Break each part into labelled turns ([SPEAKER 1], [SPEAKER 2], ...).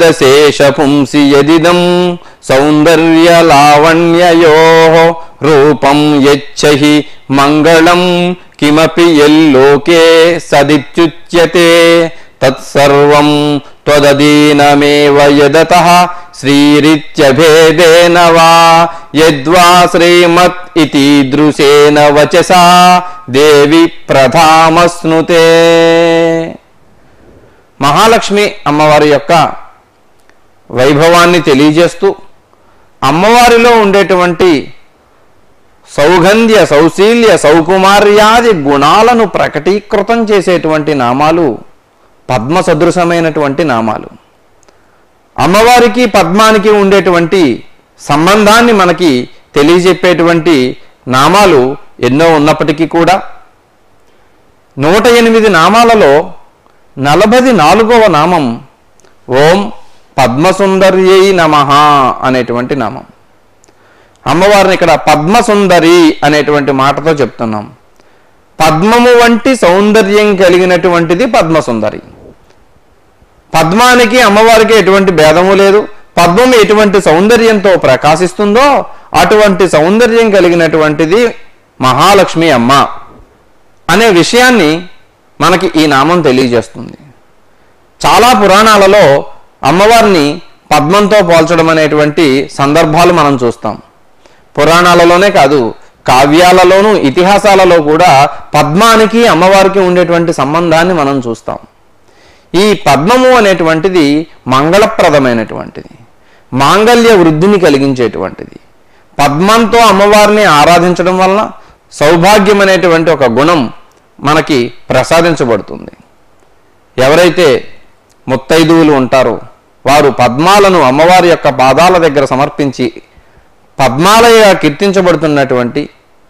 [SPEAKER 1] యదశేష పుంసి యదిదం సౌందర్య లావణ్యయో రూపం యచ్చహి మంగళం కిమపి యల్లోకే సదిత్యుచ్యతే తత్సర్వం త్వదీనమేవ యదత శ్రీరిత్యభేదేన వా యద్వా శ్రీమత్ ఇతీదృశేన వచసా దేవి ప్రధామస్నుతే మహాలక్ష్మి అమ్మవారి యొక్క వైభవాన్ని తెలియజేస్తూ అమ్మవారిలో ఉండేటువంటి సౌగంధ్య సౌశీల్య సౌకుమార్యాది గుణాలను ప్రకటీకృతం చేసేటువంటి నామాలు పద్మ సదృశమైనటువంటి నామాలు అమ్మవారికి పద్మానికి ఉండేటువంటి సంబంధాన్ని మనకి తెలియజెప్పేటువంటి నామాలు ఎన్నో ఉన్నప్పటికీ కూడా నూట ఎనిమిది నామాలలో నలభై నాలుగవ నామం ఓం పద్మసుందర్యై నమ అనేటువంటి నామం అమ్మవారిని ఇక్కడ పద్మసుందరి అనేటువంటి మాటతో చెప్తున్నాం పద్మము వంటి సౌందర్యం కలిగినటువంటిది పద్మసుందరి పద్మానికి అమ్మవారికి ఎటువంటి భేదము లేదు పద్మం ఎటువంటి సౌందర్యంతో ప్రకాశిస్తుందో అటువంటి సౌందర్యం కలిగినటువంటిది మహాలక్ష్మి అమ్మ అనే విషయాన్ని మనకి ఈ నామం తెలియజేస్తుంది చాలా పురాణాలలో అమ్మవారిని పద్మంతో పోల్చడం అనేటువంటి సందర్భాలు మనం చూస్తాం పురాణాలలోనే కాదు కావ్యాలలోనూ ఇతిహాసాలలో కూడా పద్మానికి అమ్మవారికి ఉండేటువంటి సంబంధాన్ని మనం చూస్తాం ఈ పద్మము అనేటువంటిది మంగళప్రదమైనటువంటిది మాంగళ్య వృద్ధిని కలిగించేటువంటిది పద్మంతో అమ్మవారిని ఆరాధించడం వలన సౌభాగ్యం అనేటువంటి ఒక గుణం మనకి ప్రసాదించబడుతుంది ఎవరైతే ముత్తైదువులు ఉంటారో వారు పద్మాలను అమ్మవారి యొక్క పాదాల దగ్గర సమర్పించి పద్మాలయగా కీర్తించబడుతున్నటువంటి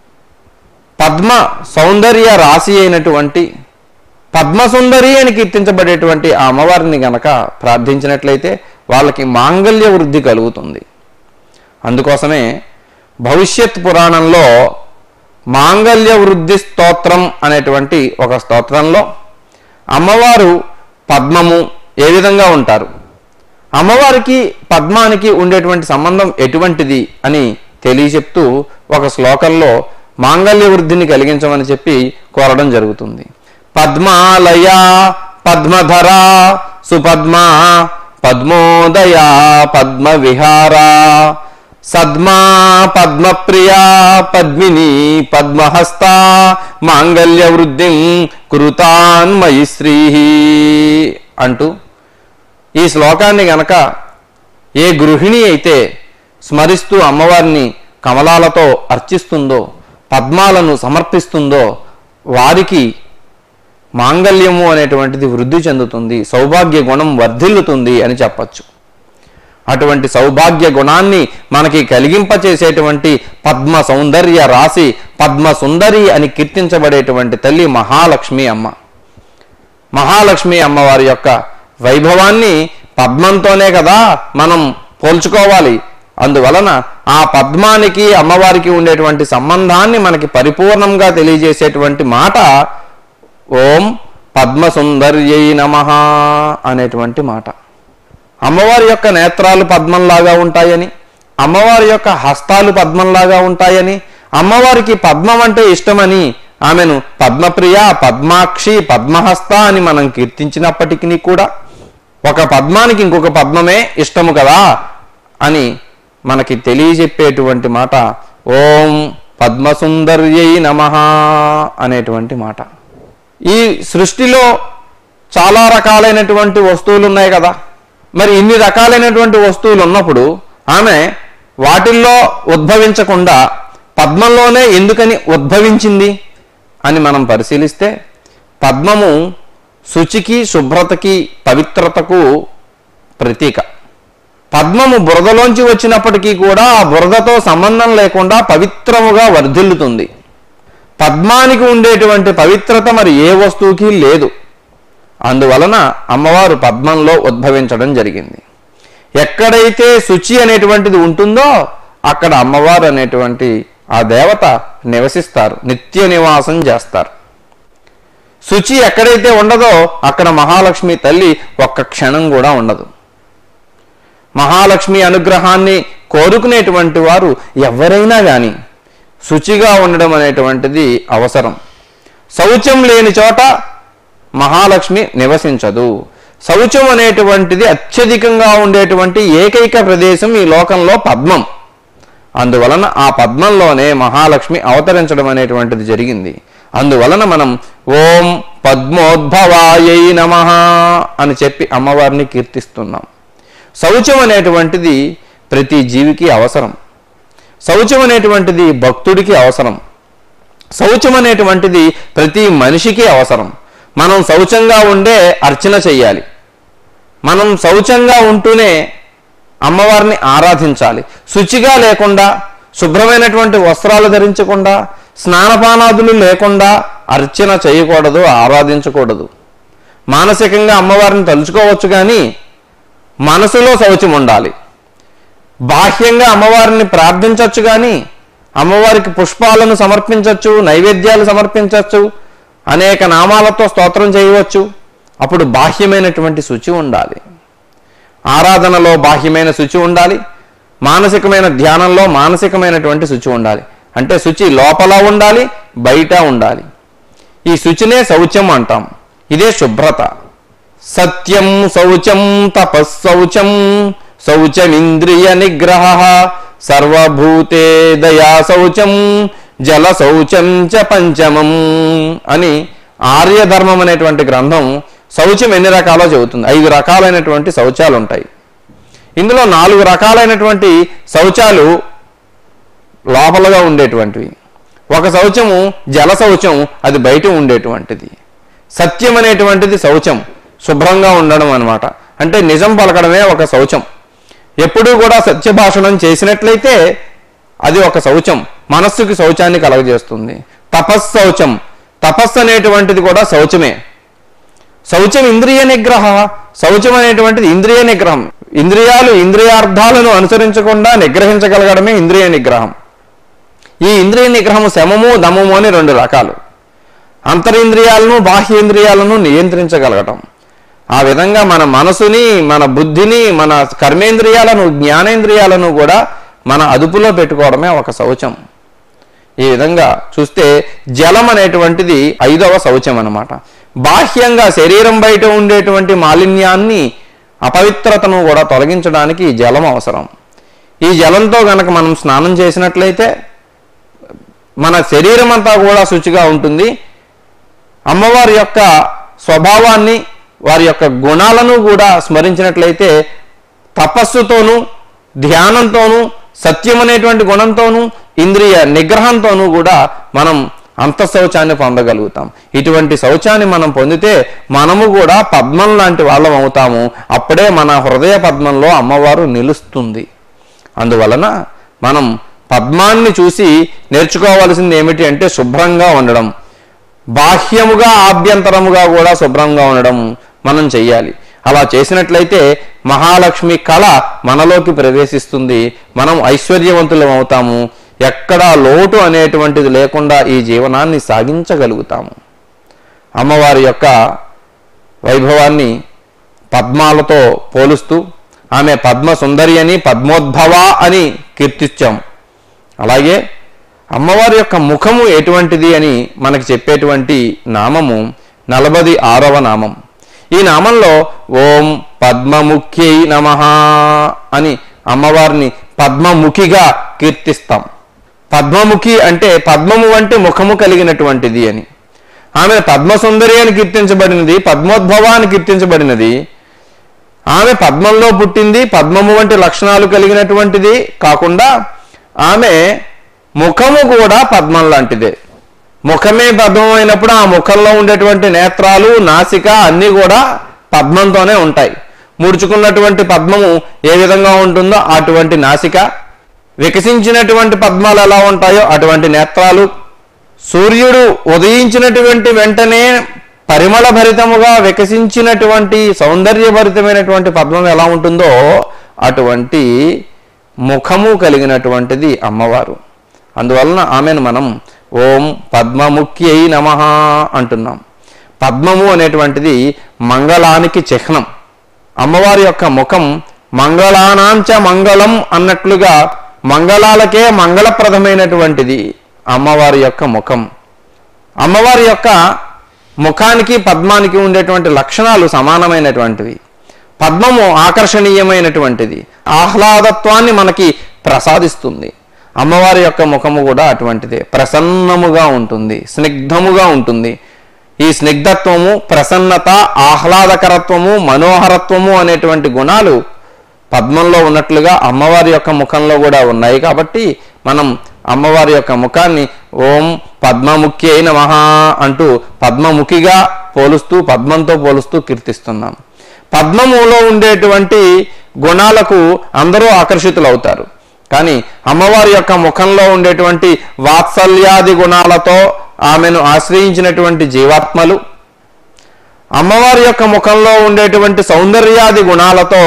[SPEAKER 1] పద్మ సౌందర్య రాశి అయినటువంటి పద్మసుందరి అని కీర్తించబడేటువంటి ఆ అమ్మవారిని గనక ప్రార్థించినట్లయితే వాళ్ళకి మాంగళ్య వృద్ధి కలుగుతుంది అందుకోసమే భవిష్యత్ పురాణంలో మాంగళ్య వృద్ధి స్తోత్రం అనేటువంటి ఒక స్తోత్రంలో అమ్మవారు పద్మము ఏ విధంగా ఉంటారు అమ్మవారికి పద్మానికి ఉండేటువంటి సంబంధం ఎటువంటిది అని తెలియచెప్తూ ఒక శ్లోకంలో మాంగళ్య వృద్ధిని కలిగించమని చెప్పి కోరడం జరుగుతుంది పద్మాలయ పద్మధరా సుపద్మా పద్మోదయా పద్మ విహారా సద్మా పద్మప్రియా పద్మిని పద్మహస్త మాంగళ్య వృద్ధిం కృతాన్మయి శ్రీ అంటూ ఈ శ్లోకాన్ని గనక ఏ గృహిణి అయితే స్మరిస్తూ అమ్మవారిని కమలాలతో అర్చిస్తుందో పద్మాలను సమర్పిస్తుందో వారికి మాంగళ్యము అనేటువంటిది వృద్ధి చెందుతుంది సౌభాగ్య గుణం వర్ధిల్లుతుంది అని చెప్పచ్చు అటువంటి సౌభాగ్య గుణాన్ని మనకి కలిగింపచేసేటువంటి పద్మ సౌందర్య రాశి పద్మ సుందరి అని కీర్తించబడేటువంటి తల్లి మహాలక్ష్మి అమ్మ మహాలక్ష్మి అమ్మవారి యొక్క వైభవాన్ని పద్మంతోనే కదా మనం పోల్చుకోవాలి అందువలన ఆ పద్మానికి అమ్మవారికి ఉండేటువంటి సంబంధాన్ని మనకి పరిపూర్ణంగా తెలియజేసేటువంటి మాట ఓం పద్మసుందర్యై నమ అనేటువంటి మాట అమ్మవారి యొక్క నేత్రాలు పద్మంలాగా ఉంటాయని అమ్మవారి యొక్క హస్తాలు పద్మంలాగా ఉంటాయని అమ్మవారికి పద్మం అంటే ఇష్టమని ఆమెను పద్మప్రియ పద్మాక్షి పద్మహస్త అని మనం కీర్తించినప్పటికీ కూడా ఒక పద్మానికి ఇంకొక పద్మమే ఇష్టము కదా అని మనకి తెలియజెప్పేటువంటి మాట ఓం పద్మసుందర్యై నమ అనేటువంటి మాట ఈ సృష్టిలో చాలా రకాలైనటువంటి వస్తువులు ఉన్నాయి కదా మరి ఇన్ని రకాలైనటువంటి వస్తువులు ఉన్నప్పుడు ఆమె వాటిల్లో ఉద్భవించకుండా పద్మంలోనే ఎందుకని ఉద్భవించింది అని మనం పరిశీలిస్తే పద్మము శుచికి శుభ్రతకి పవిత్రతకు ప్రతీక పద్మము బురదలోంచి వచ్చినప్పటికీ కూడా ఆ బురదతో సంబంధం లేకుండా పవిత్రముగా వర్ధిల్లుతుంది పద్మానికి ఉండేటువంటి పవిత్రత మరి ఏ వస్తువుకి లేదు అందువలన అమ్మవారు పద్మంలో ఉద్భవించడం జరిగింది ఎక్కడైతే శుచి అనేటువంటిది ఉంటుందో అక్కడ అమ్మవారు అనేటువంటి ఆ దేవత నివసిస్తారు నిత్య నివాసం చేస్తారు శుచి ఎక్కడైతే ఉండదో అక్కడ మహాలక్ష్మి తల్లి ఒక్క క్షణం కూడా ఉండదు మహాలక్ష్మి అనుగ్రహాన్ని కోరుకునేటువంటి వారు ఎవరైనా కానీ శుచిగా ఉండడం అనేటువంటిది అవసరం శౌచం లేని చోట మహాలక్ష్మి నివసించదు శౌచం అనేటువంటిది అత్యధికంగా ఉండేటువంటి ఏకైక ప్రదేశం ఈ లోకంలో పద్మం అందువలన ఆ పద్మంలోనే మహాలక్ష్మి అవతరించడం అనేటువంటిది జరిగింది అందువలన మనం ఓం పద్మోద్భవాయై నమ అని చెప్పి అమ్మవారిని కీర్తిస్తున్నాం శౌచం అనేటువంటిది ప్రతి జీవికి అవసరం శౌచం అనేటువంటిది భక్తుడికి అవసరం శౌచం అనేటువంటిది ప్రతి మనిషికి అవసరం మనం శౌచంగా ఉండే అర్చన చెయ్యాలి మనం శౌచంగా ఉంటూనే అమ్మవారిని ఆరాధించాలి శుచిగా లేకుండా శుభ్రమైనటువంటి వస్త్రాలు ధరించకుండా స్నానపానాదులు లేకుండా అర్చన చేయకూడదు ఆరాధించకూడదు మానసికంగా అమ్మవారిని తలుచుకోవచ్చు కానీ మనసులో శౌచం ఉండాలి బాహ్యంగా అమ్మవారిని ప్రార్థించవచ్చు కానీ అమ్మవారికి పుష్పాలను సమర్పించవచ్చు నైవేద్యాలు సమర్పించవచ్చు అనేక నామాలతో స్తోత్రం చేయవచ్చు అప్పుడు బాహ్యమైనటువంటి శుచి ఉండాలి ఆరాధనలో బాహ్యమైన శుచి ఉండాలి మానసికమైన ధ్యానంలో మానసికమైనటువంటి శుచి ఉండాలి అంటే శుచి లోపల ఉండాలి బయట ఉండాలి ఈ శుచినే శౌచం అంటాం ఇదే శుభ్రత సత్యం శౌచం తపస్సౌచం శౌచమింద్రియ నిగ్రహ సర్వభూతే దయా శౌచం జల శౌచం చ పంచమం అని ఆర్యధర్మం అనేటువంటి గ్రంథం శౌచం ఎన్ని రకాలో చెబుతుంది ఐదు రకాలైనటువంటి శౌచాలు ఉంటాయి ఇందులో నాలుగు రకాలైనటువంటి శౌచాలు లోపలగా ఉండేటువంటివి ఒక శౌచము జల శౌచం అది బయట ఉండేటువంటిది సత్యం అనేటువంటిది శౌచం శుభ్రంగా ఉండడం అన్నమాట అంటే నిజం పలకడమే ఒక శౌచం ఎప్పుడూ కూడా సత్యభాషణం చేసినట్లయితే అది ఒక శౌచం మనస్సుకి శౌచాన్ని కలగజేస్తుంది తపస్సౌచం తపస్సు అనేటువంటిది కూడా శౌచమే శౌచం ఇంద్రియ నిగ్రహ శౌచం అనేటువంటిది ఇంద్రియ నిగ్రహం ఇంద్రియాలు ఇంద్రియార్థాలను అనుసరించకుండా నిగ్రహించగలగడమే ఇంద్రియ నిగ్రహం ఈ ఇంద్రియ నిగ్రహం శమము దమము అని రెండు రకాలు అంతరింద్రియాలను బాహ్యేంద్రియాలను నియంత్రించగలగటం ఆ విధంగా మన మనసుని మన బుద్ధిని మన కర్మేంద్రియాలను జ్ఞానేంద్రియాలను కూడా మన అదుపులో పెట్టుకోవడమే ఒక శౌచం ఈ విధంగా చూస్తే జలం అనేటువంటిది ఐదవ శౌచం అన్నమాట బాహ్యంగా శరీరం బయట ఉండేటువంటి మాలిన్యాన్ని అపవిత్రతను కూడా తొలగించడానికి ఈ జలం అవసరం ఈ జలంతో గనక మనం స్నానం చేసినట్లయితే మన శరీరం అంతా కూడా శుచిగా ఉంటుంది అమ్మవారి యొక్క స్వభావాన్ని వారి యొక్క గుణాలను కూడా స్మరించినట్లయితే తపస్సుతోనూ ధ్యానంతోనూ సత్యం అనేటువంటి గుణంతోనూ ఇంద్రియ నిగ్రహంతోనూ కూడా మనం అంత శౌచాన్ని పొందగలుగుతాం ఇటువంటి శౌచాన్ని మనం పొందితే మనము కూడా పద్మం లాంటి వాళ్ళం అవుతాము అప్పుడే మన హృదయ పద్మంలో అమ్మవారు నిలుస్తుంది అందువలన మనం పద్మాన్ని చూసి నేర్చుకోవాల్సింది ఏమిటి అంటే శుభ్రంగా ఉండడం బాహ్యముగా ఆభ్యంతరముగా కూడా శుభ్రంగా ఉండడం మనం చెయ్యాలి అలా చేసినట్లయితే మహాలక్ష్మి కళ మనలోకి ప్రవేశిస్తుంది మనం ఐశ్వర్యవంతులం అవుతాము ఎక్కడా లోటు అనేటువంటిది లేకుండా ఈ జీవనాన్ని సాగించగలుగుతాము అమ్మవారి యొక్క వైభవాన్ని పద్మాలతో పోలుస్తూ ఆమె పద్మ సుందరి అని పద్మోద్భవ అని కీర్తించాం అలాగే అమ్మవారి యొక్క ముఖము ఎటువంటిది అని మనకి చెప్పేటువంటి నామము నలభై ఆరవ నామం ఈ నామంలో ఓం పద్మముఖ్యై నమ అని అమ్మవారిని పద్మముఖిగా కీర్తిస్తాం పద్మముఖి అంటే పద్మము వంటి ముఖము కలిగినటువంటిది అని ఆమె పద్మసుందరి అని కీర్తించబడినది పద్మోద్భవ అని కీర్తించబడినది ఆమె పద్మంలో పుట్టింది పద్మము వంటి లక్షణాలు కలిగినటువంటిది కాకుండా ఆమె ముఖము కూడా పద్మం లాంటిదే ముఖమే పద్మం అయినప్పుడు ఆ ముఖంలో ఉండేటువంటి నేత్రాలు నాసిక అన్నీ కూడా పద్మంతోనే ఉంటాయి ముడుచుకున్నటువంటి పద్మము ఏ విధంగా ఉంటుందో అటువంటి నాసిక వికసించినటువంటి పద్మాలు ఎలా ఉంటాయో అటువంటి నేత్రాలు సూర్యుడు ఉదయించినటువంటి వెంటనే పరిమళ భరితముగా వికసించినటువంటి సౌందర్యభరితమైనటువంటి పద్మం ఎలా ఉంటుందో అటువంటి ముఖము కలిగినటువంటిది అమ్మవారు అందువలన ఆమెను మనం ఓం పద్మముఖ్యై నమ అంటున్నాం పద్మము అనేటువంటిది మంగళానికి చిహ్నం అమ్మవారి యొక్క ముఖం మంగళానాంచ మంగళం అన్నట్లుగా మంగళాలకే మంగళప్రదమైనటువంటిది అమ్మవారి యొక్క ముఖం అమ్మవారి యొక్క ముఖానికి పద్మానికి ఉండేటువంటి లక్షణాలు సమానమైనటువంటివి పద్మము ఆకర్షణీయమైనటువంటిది ఆహ్లాదత్వాన్ని మనకి ప్రసాదిస్తుంది అమ్మవారి యొక్క ముఖము కూడా అటువంటిదే ప్రసన్నముగా ఉంటుంది స్నిగ్ధముగా ఉంటుంది ఈ స్నిగ్ధత్వము ప్రసన్నత ఆహ్లాదకరత్వము మనోహరత్వము అనేటువంటి గుణాలు పద్మంలో ఉన్నట్లుగా అమ్మవారి యొక్క ముఖంలో కూడా ఉన్నాయి కాబట్టి మనం అమ్మవారి యొక్క ముఖాన్ని ఓం పద్మముఖి అయిన మహా అంటూ పద్మముఖిగా పోలుస్తూ పద్మంతో పోలుస్తూ కీర్తిస్తున్నాం పద్మములో ఉండేటువంటి గుణాలకు అందరూ ఆకర్షితులవుతారు కానీ అమ్మవారి యొక్క ముఖంలో ఉండేటువంటి వాత్సల్యాది గుణాలతో ఆమెను ఆశ్రయించినటువంటి జీవాత్మలు అమ్మవారి యొక్క ముఖంలో ఉండేటువంటి సౌందర్యాది గుణాలతో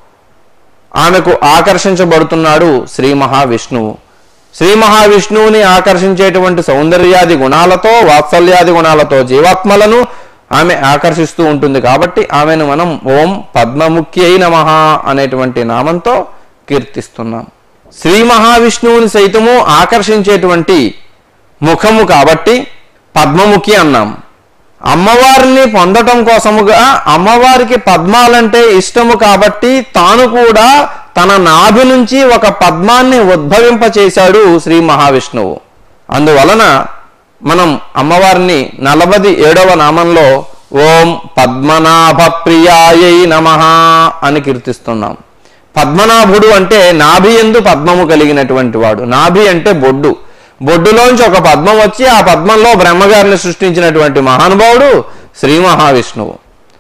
[SPEAKER 1] ఆమెకు ఆకర్షించబడుతున్నాడు శ్రీ మహావిష్ణువు శ్రీ మహావిష్ణువుని ఆకర్షించేటువంటి సౌందర్యాది గుణాలతో వాత్సల్యాది గుణాలతో జీవాత్మలను ఆమె ఆకర్షిస్తూ ఉంటుంది కాబట్టి ఆమెను మనం ఓం పద్మముఖి అయిన మహా అనేటువంటి నామంతో కీర్తిస్తున్నాం శ్రీ మహావిష్ణువుని సైతము ఆకర్షించేటువంటి ముఖము కాబట్టి పద్మముఖి అన్నాం అమ్మవారిని పొందటం కోసముగా అమ్మవారికి పద్మాలంటే ఇష్టము కాబట్టి తాను కూడా తన నాభి నుంచి ఒక పద్మాన్ని ఉద్భవింపచేశాడు శ్రీ మహావిష్ణువు అందువలన మనం అమ్మవారిని నలభది ఏడవ నామంలో ఓం పద్మనాభ ప్రియాయై నమ అని కీర్తిస్తున్నాం పద్మనాభుడు అంటే నాభి ఎందు పద్మము కలిగినటువంటి వాడు నాభి అంటే బొడ్డు బొడ్డులోంచి ఒక పద్మం వచ్చి ఆ పద్మంలో బ్రహ్మగారిని సృష్టించినటువంటి మహానుభావుడు శ్రీ మహావిష్ణువు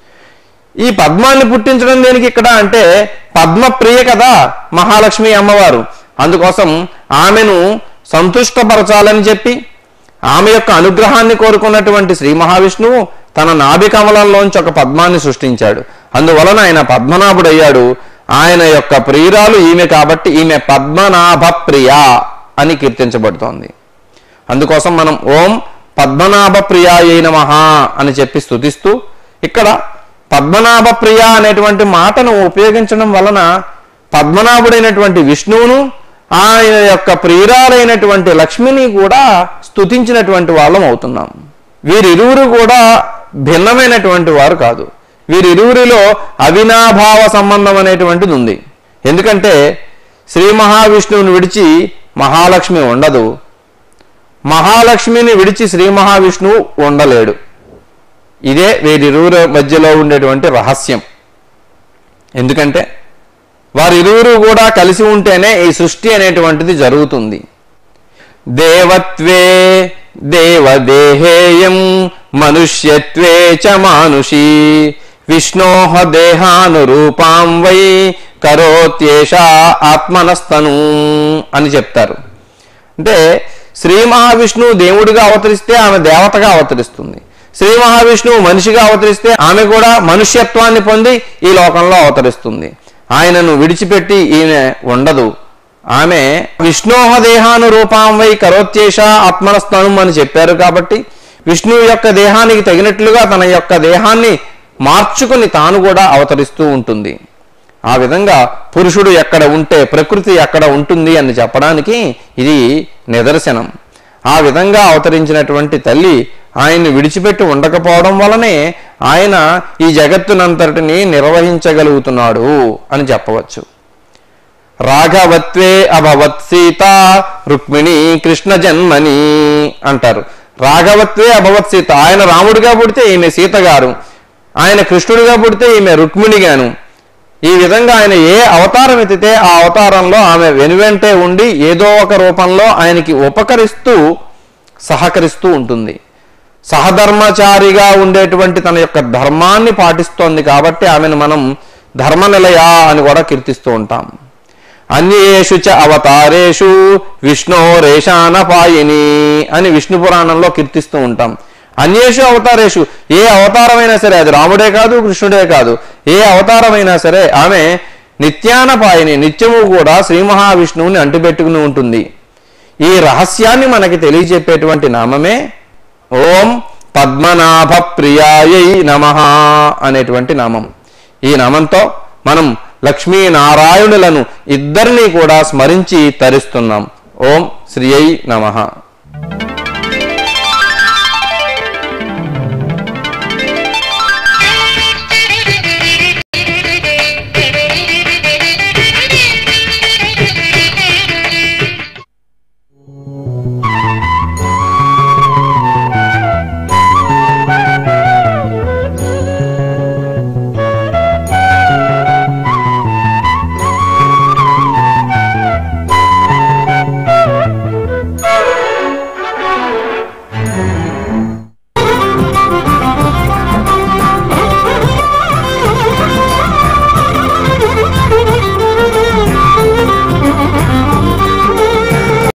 [SPEAKER 1] ఈ పద్మాన్ని పుట్టించడం దేనికి ఇక్కడ అంటే పద్మప్రియ కదా మహాలక్ష్మి అమ్మవారు అందుకోసం ఆమెను సంతుష్టపరచాలని చెప్పి ఆమె యొక్క అనుగ్రహాన్ని కోరుకున్నటువంటి శ్రీ మహావిష్ణువు తన నాభి కమలంలోంచి ఒక పద్మాన్ని సృష్టించాడు అందువలన ఆయన పద్మనాభుడయ్యాడు ఆయన యొక్క ప్రియురాలు ఈమె కాబట్టి ఈమె పద్మనాభ ప్రియ అని కీర్తించబడుతోంది అందుకోసం మనం ఓం పద్మనాభ ప్రియాయ నమః అని చెప్పి స్తుతిస్తూ ఇక్కడ పద్మనాభ ప్రియ అనేటువంటి మాటను ఉపయోగించడం వలన పద్మనాభుడైనటువంటి విష్ణువును ఆయన యొక్క ప్రియురాలైనటువంటి లక్ష్మిని కూడా స్తుతించినటువంటి వాళ్ళం అవుతున్నాం వీరిరువురు కూడా భిన్నమైనటువంటి వారు కాదు వీరిరువురిలో అవినాభావ సంబంధం అనేటువంటిది ఉంది ఎందుకంటే శ్రీ మహావిష్ణువుని విడిచి మహాలక్ష్మి ఉండదు మహాలక్ష్మిని విడిచి శ్రీ మహావిష్ణువు ఉండలేడు ఇదే వీరిరువురు మధ్యలో ఉండేటువంటి రహస్యం ఎందుకంటే వారిరువురు కూడా కలిసి ఉంటేనే ఈ సృష్టి అనేటువంటిది జరుగుతుంది దేవత్వే దేవదేహేయం మనుష్యత్వే చ మానుషీ విష్ణోహ దేహానురూపాం వై కరోత్యేష ఆత్మనస్తను అని చెప్తారు అంటే శ్రీ మహావిష్ణువు దేవుడిగా అవతరిస్తే ఆమె దేవతగా అవతరిస్తుంది శ్రీ మహావిష్ణువు మనిషిగా అవతరిస్తే ఆమె కూడా మనుష్యత్వాన్ని పొంది ఈ లోకంలో అవతరిస్తుంది ఆయనను విడిచిపెట్టి ఈమె ఉండదు ఆమె విష్ణోహ దేహాను రూపాం వై కరోత్యేష ఆత్మనస్థానం అని చెప్పారు కాబట్టి విష్ణువు యొక్క దేహానికి తగినట్లుగా తన యొక్క దేహాన్ని మార్చుకుని తాను కూడా అవతరిస్తూ ఉంటుంది ఆ విధంగా పురుషుడు ఎక్కడ ఉంటే ప్రకృతి ఎక్కడ ఉంటుంది అని చెప్పడానికి ఇది నిదర్శనం ఆ విధంగా అవతరించినటువంటి తల్లి ఆయన్ని విడిచిపెట్టి ఉండకపోవడం వలనే ఆయన ఈ జగత్తునంతటిని నిర్వహించగలుగుతున్నాడు అని చెప్పవచ్చు రాఘవత్వే అభవత్ సీత రుక్మిణి కృష్ణ జన్మని అంటారు రాఘవత్వే అభవత్ సీత ఆయన రాముడిగా పుడితే ఈమె సీత గారు ఆయన కృష్ణుడిగా పుడితే ఈమె రుక్మిణి గాను ఈ విధంగా ఆయన ఏ అవతారం ఎత్తితే ఆ అవతారంలో ఆమె వెనువెంటే ఉండి ఏదో ఒక రూపంలో ఆయనకి ఉపకరిస్తూ సహకరిస్తూ ఉంటుంది సహధర్మచారిగా ఉండేటువంటి తన యొక్క ధర్మాన్ని పాటిస్తోంది కాబట్టి ఆమెను మనం ధర్మనిలయ అని కూడా కీర్తిస్తూ ఉంటాం అన్యేషు చ అవతారేషు విష్ణోరేషానపాయిని అని విష్ణు పురాణంలో కీర్తిస్తూ ఉంటాం అన్యేషు అవతారేషు ఏ అవతారమైనా సరే అది రాముడే కాదు కృష్ణుడే కాదు ఏ అవతారమైనా సరే ఆమె నిత్యానపాయిని నిత్యము కూడా శ్రీ మహావిష్ణువుని అంటిపెట్టుకుని ఉంటుంది ఈ రహస్యాన్ని మనకి తెలియజెప్పేటువంటి నామమే ఓం పద్మనాభ ప్రియాయై నమ అనేటువంటి నామం ఈ నామంతో మనం లక్ష్మీనారాయణులను ఇద్దరినీ కూడా స్మరించి తరిస్తున్నాం ఓం శ్రీ నమః